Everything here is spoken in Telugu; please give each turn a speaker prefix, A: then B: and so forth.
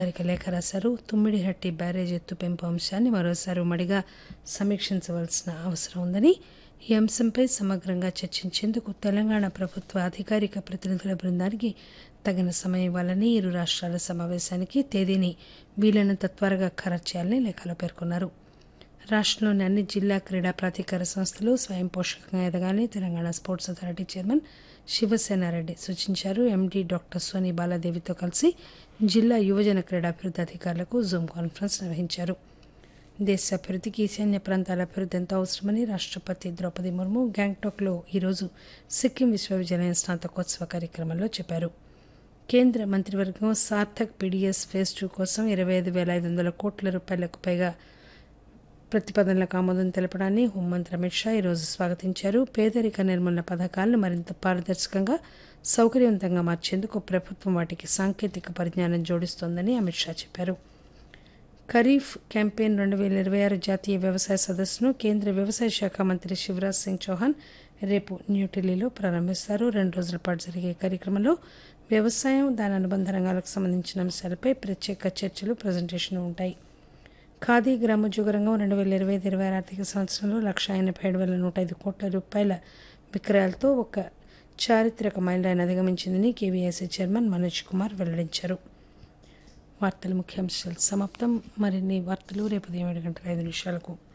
A: గారికి లేఖ రాశారు తుమ్మిడిహట్టి బ్యారేజ్ ఎత్తు పెంపు అంశాన్ని మరోసారి ఉమ్మడిగా సమీక్షించవలసిన అవసరం ఉందని ఈ అంశంపై సమగ్రంగా చర్చించేందుకు తెలంగాణ ప్రభుత్వ అధికారిక ప్రతినిధుల బృందానికి తగిన సమయం ఇవ్వాలని ఇరు రాష్ట్రాల సమావేశానికి తేదీని వీలైనంత త్వరగా ఖరారు చేయాలని లేఖలో పేర్కొన్నారు రాష్ట్రంలోని అన్ని జిల్లా క్రీడా ప్రాధికార సంస్థలు స్వయం పోషకంగా ఎదగాలని Telangana sports authority chairman Sivasenareddy సూచించారు ఎండీ డాక్టర్ సోని బాలాదేవితో కలిసి జిల్లా యువజన క్రీడాభివృద్ధి అధికారులకు జూమ్ కాన్ఫరెన్స్ నిర్వహించారు దేశ అభివృద్ధికి ఈశాన్య ప్రాంతాల అభివృద్ధి ఎంతో అవసరమని రాష్ట్రపతి ద్రౌపది ముర్ము గ్యాంగ్టాక్లో ఈరోజు సిక్కిం విశ్వవిద్యాలయం స్నాతకోత్సవ కార్యక్రమంలో చెప్పారు కేంద్ర మంత్రివర్గం సార్థక్ పీడీఎస్ ఫేజ్ టూ కోసం ఇరవై ఐదు వేల ఐదు వందల కోట్ల రూపాయలకు పైగా ప్రతిపాదనలకు ఆమోదం తెలపడాన్ని హోంమంత్రి అమిత్ షా ఈరోజు స్వాగతించారు పేదరిక నిర్మూలన పథకాలను మరింత పారదర్శకంగా సౌకర్యవంతంగా మార్చేందుకు ప్రభుత్వం వాటికి సాంకేతిక పరిజ్ఞానం జోడిస్తోందని అమిత్ షా చెప్పారు ఖరీఫ్ క్యాంపెయిన్ రెండు వేల ఇరవై ఆరు జాతీయ వ్యవసాయ సదస్సును కేంద్ర వ్యవసాయ శాఖ మంత్రి శివరాజ్ సింగ్ చౌహాన్ రేపు న్యూఢిల్లీలో ప్రారంభిస్తారు రెండు రోజుల పాటు జరిగే కార్యక్రమంలో వ్యవసాయం దాని అనుబంధ రంగాలకు సంబంధించిన అంశాలపై ప్రత్యేక చర్చలు ప్రజెంటేషన్ ఉంటాయి ఖాదీ గ్రామోద్యోగ రంగం రెండు వేల ఇరవై ఐదు ఇరవై ఆరు ఆర్థిక సంవత్సరంలో లక్ష ఎనభై ఏడు వేల నూట ఐదు కోట్ల రూపాయల విక్రయాలతో ఒక చారిత్రక మైలురాయిని అధిగమించిందని కేవీఐసీ చైర్మన్ మనోజ్ కుమార్ వెల్లడించారు వార్తల ముఖ్యాంశాలు సమాప్తం మరిన్ని వార్తలు రేపు ఉదయం ఏడు గంటల ఐదు నిమిషాలకు